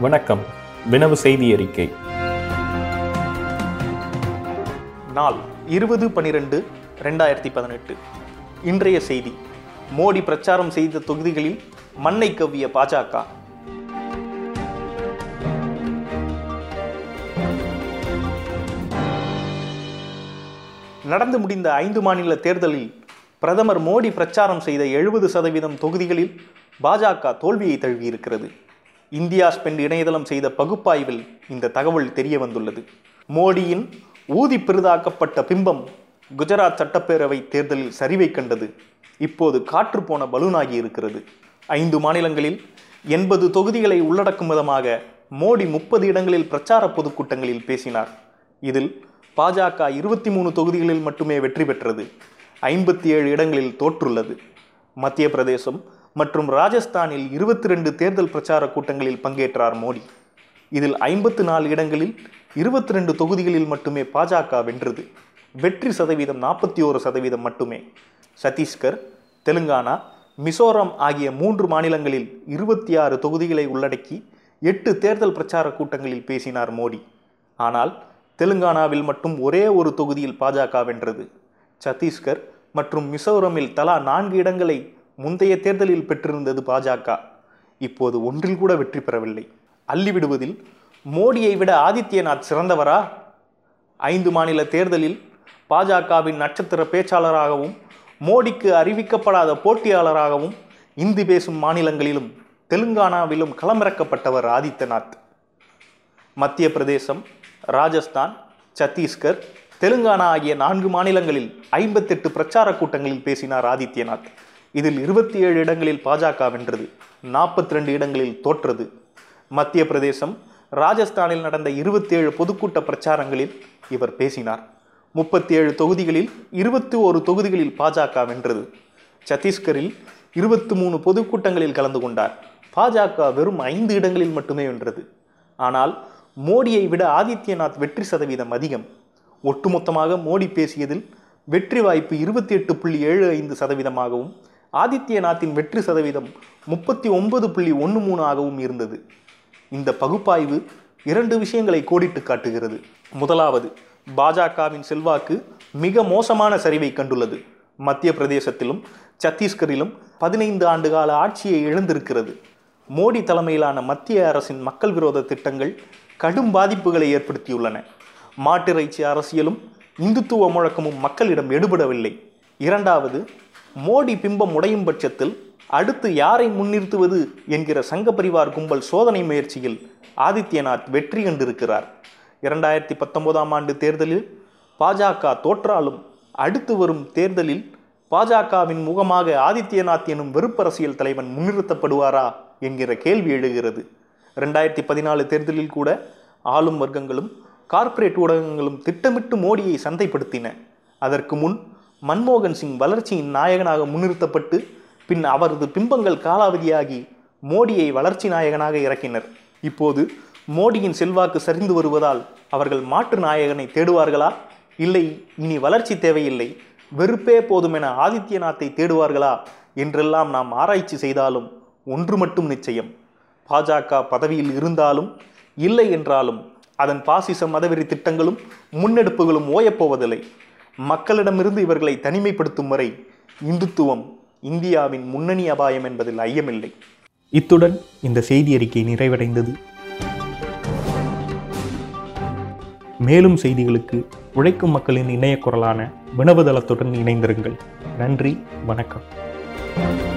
வணக்கம் வினவு செய்தி அறிக்கை நாள் இருபது பனிரெண்டு ரெண்டாயிரத்தி பதினெட்டு இன்றைய செய்தி மோடி பிரச்சாரம் செய்த தொகுதிகளில் மண்ணை கவ்விய பாஜக நடந்து முடிந்த ஐந்து மாநில தேர்தலில் பிரதமர் மோடி பிரச்சாரம் செய்த எழுபது சதவீதம் தொகுதிகளில் பாஜக தோல்வியை தழுவியிருக்கிறது இந்தியா ஸ்பெண்ட் இணையதளம் செய்த பகுப்பாய்வில் இந்த தகவல் தெரிய வந்துள்ளது மோடியின் ஊதி பெரிதாக்கப்பட்ட பிம்பம் குஜராத் சட்டப்பேரவை தேர்தலில் சரிவை கண்டது இப்போது காற்று போன பலூனாகி இருக்கிறது ஐந்து மாநிலங்களில் எண்பது தொகுதிகளை உள்ளடக்கும் விதமாக மோடி முப்பது இடங்களில் பிரச்சார பொதுக்கூட்டங்களில் பேசினார் இதில் பாஜக இருபத்தி மூணு தொகுதிகளில் மட்டுமே வெற்றி பெற்றது ஐம்பத்தி ஏழு இடங்களில் தோற்றுள்ளது மத்திய பிரதேசம் மற்றும் ராஜஸ்தானில் இருபத்தி ரெண்டு தேர்தல் பிரச்சார கூட்டங்களில் பங்கேற்றார் மோடி இதில் ஐம்பத்து நாலு இடங்களில் இருபத்தி ரெண்டு தொகுதிகளில் மட்டுமே பாஜக வென்றது வெற்றி சதவீதம் நாற்பத்தி ஓரு சதவீதம் மட்டுமே சத்தீஸ்கர் தெலுங்கானா மிசோரம் ஆகிய மூன்று மாநிலங்களில் இருபத்தி ஆறு தொகுதிகளை உள்ளடக்கி எட்டு தேர்தல் பிரச்சார கூட்டங்களில் பேசினார் மோடி ஆனால் தெலுங்கானாவில் மட்டும் ஒரே ஒரு தொகுதியில் பாஜக வென்றது சத்தீஸ்கர் மற்றும் மிசோரமில் தலா நான்கு இடங்களை முந்தைய தேர்தலில் பெற்றிருந்தது பாஜக இப்போது ஒன்றில் கூட வெற்றி பெறவில்லை அள்ளிவிடுவதில் மோடியை விட ஆதித்யநாத் சிறந்தவரா ஐந்து மாநில தேர்தலில் பாஜகவின் நட்சத்திர பேச்சாளராகவும் மோடிக்கு அறிவிக்கப்படாத போட்டியாளராகவும் இந்தி பேசும் மாநிலங்களிலும் தெலுங்கானாவிலும் களமிறக்கப்பட்டவர் ஆதித்யநாத் மத்திய பிரதேசம் ராஜஸ்தான் சத்தீஸ்கர் தெலுங்கானா ஆகிய நான்கு மாநிலங்களில் ஐம்பத்தெட்டு பிரச்சார கூட்டங்களில் பேசினார் ஆதித்யநாத் இதில் இருபத்தி ஏழு இடங்களில் பாஜக வென்றது நாற்பத்தி ரெண்டு இடங்களில் தோற்றது மத்திய பிரதேசம் ராஜஸ்தானில் நடந்த இருபத்தேழு பொதுக்கூட்ட பிரச்சாரங்களில் இவர் பேசினார் முப்பத்தி ஏழு தொகுதிகளில் இருபத்தி ஒரு தொகுதிகளில் பாஜக வென்றது சத்தீஸ்கரில் இருபத்தி மூணு பொதுக்கூட்டங்களில் கலந்து கொண்டார் பாஜக வெறும் ஐந்து இடங்களில் மட்டுமே வென்றது ஆனால் மோடியை விட ஆதித்யநாத் வெற்றி சதவீதம் அதிகம் ஒட்டுமொத்தமாக மோடி பேசியதில் வெற்றி வாய்ப்பு இருபத்தி எட்டு புள்ளி ஏழு ஐந்து சதவீதமாகவும் ஆதித்யநாத்தின் வெற்றி சதவீதம் முப்பத்தி ஒன்பது புள்ளி ஒன்று மூணு ஆகவும் இருந்தது இந்த பகுப்பாய்வு இரண்டு விஷயங்களை கோடிட்டு காட்டுகிறது முதலாவது பாஜகவின் செல்வாக்கு மிக மோசமான சரிவை கண்டுள்ளது மத்திய பிரதேசத்திலும் சத்தீஸ்கரிலும் பதினைந்து ஆண்டு கால ஆட்சியை இழந்திருக்கிறது மோடி தலைமையிலான மத்திய அரசின் மக்கள் விரோத திட்டங்கள் கடும் பாதிப்புகளை ஏற்படுத்தியுள்ளன மாட்டிறைச்சி அரசியலும் இந்துத்துவ முழக்கமும் மக்களிடம் எடுபடவில்லை இரண்டாவது மோடி பிம்பம் உடையும் பட்சத்தில் அடுத்து யாரை முன்னிறுத்துவது என்கிற சங்க பரிவார் கும்பல் சோதனை முயற்சியில் ஆதித்யநாத் வெற்றி கண்டிருக்கிறார் இரண்டாயிரத்தி பத்தொன்பதாம் ஆண்டு தேர்தலில் பாஜக தோற்றாலும் அடுத்து வரும் தேர்தலில் பாஜகவின் முகமாக ஆதித்யநாத் எனும் வெறுப்பரசியல் தலைவன் முன்னிறுத்தப்படுவாரா என்கிற கேள்வி எழுகிறது ரெண்டாயிரத்தி பதினாலு தேர்தலில் கூட ஆளும் வர்க்கங்களும் கார்ப்பரேட் ஊடகங்களும் திட்டமிட்டு மோடியை சந்தைப்படுத்தின அதற்கு முன் மன்மோகன் சிங் வளர்ச்சியின் நாயகனாக முன்னிறுத்தப்பட்டு பின் அவரது பிம்பங்கள் காலாவதியாகி மோடியை வளர்ச்சி நாயகனாக இறக்கினர் இப்போது மோடியின் செல்வாக்கு சரிந்து வருவதால் அவர்கள் மாற்று நாயகனை தேடுவார்களா இல்லை இனி வளர்ச்சி தேவையில்லை வெறுப்பே போதும் என ஆதித்யநாத்தை தேடுவார்களா என்றெல்லாம் நாம் ஆராய்ச்சி செய்தாலும் ஒன்று மட்டும் நிச்சயம் பாஜக பதவியில் இருந்தாலும் இல்லை என்றாலும் அதன் பாசிச மதவெறி திட்டங்களும் முன்னெடுப்புகளும் ஓயப்போவதில்லை மக்களிடமிருந்து இவர்களை தனிமைப்படுத்தும் வரை இந்துத்துவம் இந்தியாவின் முன்னணி அபாயம் என்பதில் ஐயமில்லை இத்துடன் இந்த செய்தி அறிக்கை நிறைவடைந்தது மேலும் செய்திகளுக்கு உழைக்கும் மக்களின் இணைய குரலான வினவுதளத்துடன் இணைந்திருங்கள் நன்றி வணக்கம்